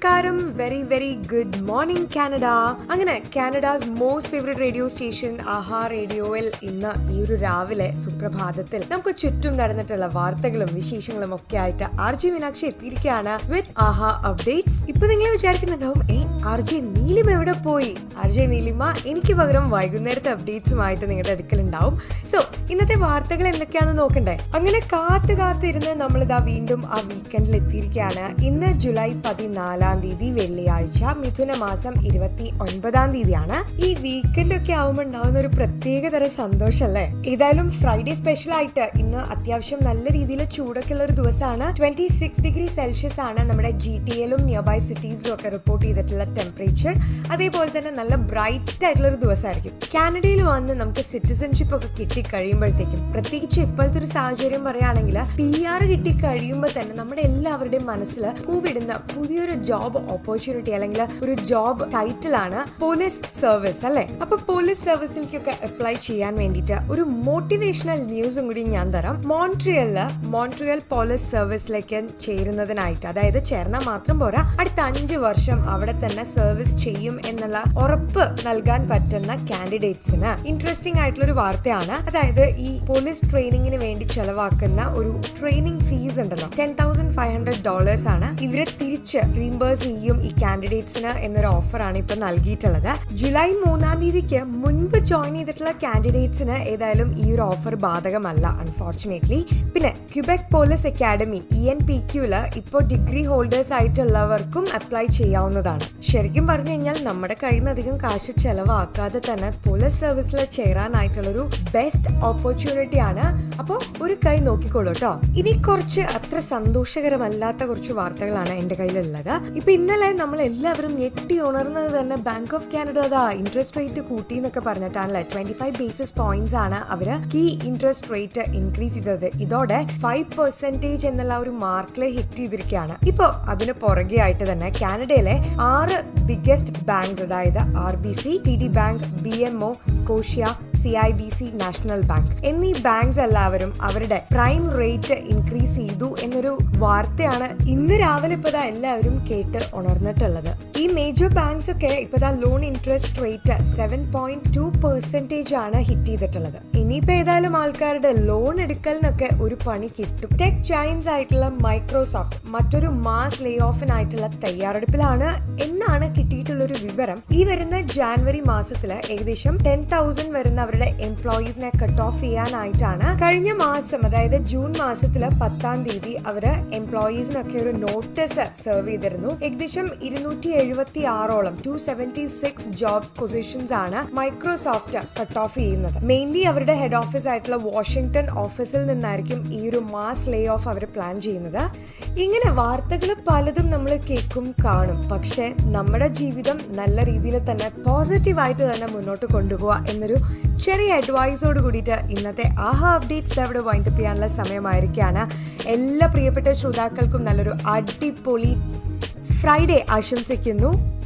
നമസ്കാരം very very good morning Canada അങ്ങനെ Canada's most favourite radio station ആഹാ റേഡിയോയിൽ ഇന്ന് ഈ ഒരു രാവിലെ സുപ്രഭാതത്തിൽ നമുക്ക് ചുറ്റും നടന്നിട്ടുള്ള വാർത്തകളും വിശേഷങ്ങളും ഒക്കെ ആയിട്ട് ആർ ജി മീനാക്ഷി എത്തിയിരിക്കുകയാണ് വിത്ത് ആഹാ അപ്ഡേറ്റ്സ് ഇപ്പൊ നിങ്ങൾ വിചാരിക്കുന്നുണ്ടാവും ഏ ആർ ജെ നീലിമ എവിടെ പോയി ആർ ജെ നീലിമ എനിക്ക് പകരം വൈകുന്നേരത്തെ അപ്ഡേറ്റ്സുമായിട്ട് നിങ്ങളുടെ അടുക്കലുണ്ടാവും സോ ഇന്നത്തെ വാർത്തകൾ എന്തൊക്കെയാണെന്ന് നോക്കണ്ടേ അങ്ങനെ കാത്ത് കാത്തിരുന്ന് നമ്മളിതാ വീണ്ടും ആ വീക്കെൻഡിൽ എത്തിയിരിക്കുകയാണ് ഇന്ന് ജൂലൈ പതിനാലാം തീയതി വെള്ളിയാഴ്ച മിഥുന മാസം ഇരുപത്തി ഒൻപതാം തീയതിയാണ് ഈ വീക്കെൻഡ് ഒക്കെ ആവുമ്പോൾ ഉണ്ടാവുന്ന ഒരു പ്രത്യേക തരം സന്തോഷല്ലേ ഏതായാലും ഫ്രൈഡേ സ്പെഷ്യൽ ആയിട്ട് ഇന്ന് അത്യാവശ്യം നല്ല രീതിയിൽ ചൂടൊക്കെ ഉള്ള ഒരു ദിവസമാണ് ട്വന്റി സിക്സ് ഡിഗ്രി സെൽഷ്യസ് ആണ് നമ്മുടെ ജി ടി എല്ലും നിയർ ബൈ സിറ്റീസിലും ഒക്കെ റിപ്പോർട്ട് ചെയ്തിട്ടുള്ള ടെമ്പറേച്ചർ അതേപോലെ തന്നെ നല്ല ബ്രൈറ്റ് ആയിട്ടുള്ള ഒരു ദിവസമായിരിക്കും കാനഡയിൽ വന്ന് നമുക്ക് സിറ്റിസൺഷിപ്പ് ഒക്കെ കിട്ടി കഴിയുമ്പോഴത്തേക്കും പ്രത്യേകിച്ച് ഇപ്പോഴത്തെ ഒരു സാഹചര്യം പറയുകയാണെങ്കിൽ പി ആർ കിട്ടി കഴിയുമ്പോൾ തന്നെ നമ്മുടെ എല്ലാവരുടെയും മനസ്സിൽ പൂവിടുന്ന പുതിയൊരു ജോബ് ഓപ്പർച്യൂണിറ്റി അല്ലെങ്കിൽ ഒരു ജോബ് ടൈറ്റിൽ ആണ് പോലീസ് സർവീസ് അല്ലെ അപ്പൊ പോലീസ് സർവീസിലേക്കൊക്കെ അപ്ലൈ ചെയ്യാൻ വേണ്ടിയിട്ട് ഒരു മോട്ടിവേഷണൽ ന്യൂസും കൂടി ഞാൻ തരാം മോൺട്രിയലില് മോൺട്രിയൽ പോലീസ് സർവീസിലേക്ക് ചേരുന്നതിനായിട്ട് അതായത് ചേർന്നാൽ മാത്രം പോരാ അടുത്ത അഞ്ച് വർഷം അവിടെ തന്നെ സർവീസ് ചെയ്യും എന്നുള്ള ഉറപ്പ് നൽകാൻ പറ്റുന്ന കാൻഡിഡേറ്റ്സിന് ഇൻട്രസ്റ്റിംഗ് ആയിട്ടുള്ള ഒരു വാർത്തയാണ് അതായത് ഈ പോലീസ് ട്രെയിനിങ്ങിന് വേണ്ടി ചെലവാക്കുന്ന ഒരു ട്രെയിനിങ് ഫീസ് ഉണ്ടല്ലോ ten thousand five hundred dollars ആണ് ഇവരെ തിരിച്ച് റീംബേഴ്സ് ചെയ്യും ഈ കാൻഡിഡേറ്റ്സിന് എന്നൊരു ഓഫർ ആണ് ഇപ്പൊ നൽകിയിട്ടുള്ളത് ജൂലൈ മൂന്നാം തീയതിക്ക് മുൻപ് ജോയിൻ ചെയ്തിട്ടുള്ള കാൻഡിഡേറ്റ്സിന് ഏതായാലും ഈ ഒരു ഓഫർ ബാധകമല്ല അൺഫോർച്ചുനേറ്റ്ലി പിന്നെ Quebec police academy E N P ക്യൂല് ഇപ്പോൾ ഡിഗ്രി ഹോൾഡേഴ്സ് ആയിട്ടുള്ളവർക്കും അപ്ലൈ ചെയ്യാവുന്നതാണ് ശരിക്കും പറഞ്ഞു കഴിഞ്ഞാൽ നമ്മുടെ കയ്യിൽ നിന്ന് അധികം കാശ് ചെലവാക്കാതെ തന്നെ പോലീസ് സർവീസിൽ ചേരാനായിട്ടുള്ള ഒരു ബെസ്റ്റ് ഓപ്പർച്യൂണിറ്റി ആണ് അപ്പോൾ ഒരു കൈ നോക്കിക്കോളൂ കേട്ടോ ഇനി കുറച്ച് അത്ര സന്തോഷകരമല്ലാത്ത കുറച്ച് വാർത്തകളാണ് എന്റെ കയ്യിലുള്ളത് ഇപ്പൊ ഇന്നലെ നമ്മൾ എല്ലാവരും ഞെട്ടി ഉണർന്നത് തന്നെ ബാങ്ക് ഓഫ് കാനഡ അതാ ഇൻട്രസ്റ്റ് റേറ്റ് കൂട്ടി എന്നൊക്കെ പറഞ്ഞിട്ടാണല്ലേ ട്വന്റി ഫൈവ് ബേസിസ് പോയിന്റ്സ് ആണ് അവര് കീ ഇൻട്രസ്റ്റ് റേറ്റ് ഇൻക്രീസ് ചെയ്തത് ഇതോടെ ഫൈവ് പെർസെന്റേജ് എന്നുള്ള ഒരു മാർക്കിൽ ഹിറ്റ് ചെയ്തിരിക്കുകയാണ് ഇപ്പൊ അതിന് പുറകെ ആയിട്ട് തന്നെ കാനഡയിലെ ആറ് ബിഗ്ഗസ്റ്റ് ബാങ്ക്സ് അതായത് R B C T D bank B M O Scotia C I B C national bank എന്നീ ബാങ്ക്സ് എല്ലാവരും അവരുടെ പ്രൈം റേറ്റ് ഇൻക്രീസ് ചെയ്തു എന്നൊരു വാർത്തയാണ് ഇന്ന് രാവിലെ ഇപ്പതാ എല്ലാവരും കേട്ട് ഉണർന്നിട്ടുള്ളത് ഈ മേജർ ബാങ്ക്സ് ഒക്കെ ഇപ്പതാ loan interest rate seven point two percentage ആണ് ഹിറ്റ് ചെയ്തിട്ടുള്ളത് ഇനിയിപ്പോ ഏതായാലും ആൾക്കാരുടെ ലോൺ എടുക്കലിനൊക്കെ ഒരു പണി കിട്ടും ടെക് ജയൻസ് ആയിട്ടുള്ള മൈക്രോസോഫ്റ്റ് മറ്റൊരു മാസ് ലേ ഓഫിനായിട്ടുള്ള തയ്യാറെടുപ്പിലാണ് എന്നാണ് കിട്ടിയിട്ടുള്ള ഒരു വിവരം ഈ വരുന്ന ജാനുവരി മാസത്തില് ഏകദേശം ടെൻ തൗസൻഡ് വരുന്ന അവരുടെ എംപ്ലോയീസിനെ കട്ട് ഓഫ് ചെയ്യാനായിട്ടാണ് കഴിഞ്ഞ മാസം അതായത് ജൂൺ മാസത്തില് പത്താം തീയതി അവര് എംപ്ലോയീസിനൊക്കെ ഒരു നോട്ടീസ് സെർവ് ചെയ്തിരുന്നു ഏകദേശം ഇരുന്നൂറ്റി എഴുപത്തി ആറോളം two seventy six job positions ആണ് മൈക്രോസോഫ്റ്റ് കട്ട് ഓഫ് ചെയ്യുന്നത് മെയിൻലി അവരുടെ ഹെഡ് ഓഫീസ് ആയിട്ടുള്ള വാഷിംഗ്ടൺ ഓഫീസിൽ നിന്നായിരിക്കും ഈ ഒരു മാസ് ലേ ഓഫ് അവർ പ്ലാൻ ചെയ്യുന്നത് ഇങ്ങനെ വാർത്തകൾ പലതും നമ്മൾ കേൾക്കും കാണും പക്ഷെ നമ്മുടെ ജീവിതം നല്ല രീതിയിൽ തന്നെ പോസിറ്റീവായിട്ട് തന്നെ മുന്നോട്ട് കൊണ്ടുപോവുക എന്നൊരു ചെറിയ അഡ്വൈസോട് കൂടിയിട്ട് ഇന്നത്തെ ആഹാ അപ്ഡേറ്റ്സ് അവിടെ വൈൻഡപ്പ് ചെയ്യാനുള്ള സമയമായിരിക്കുകയാണ് എല്ലാ പ്രിയപ്പെട്ട ശ്രോതാക്കൾക്കും നല്ലൊരു അടിപൊളി ഫ്രൈഡേ ആശംസിക്കുന്നു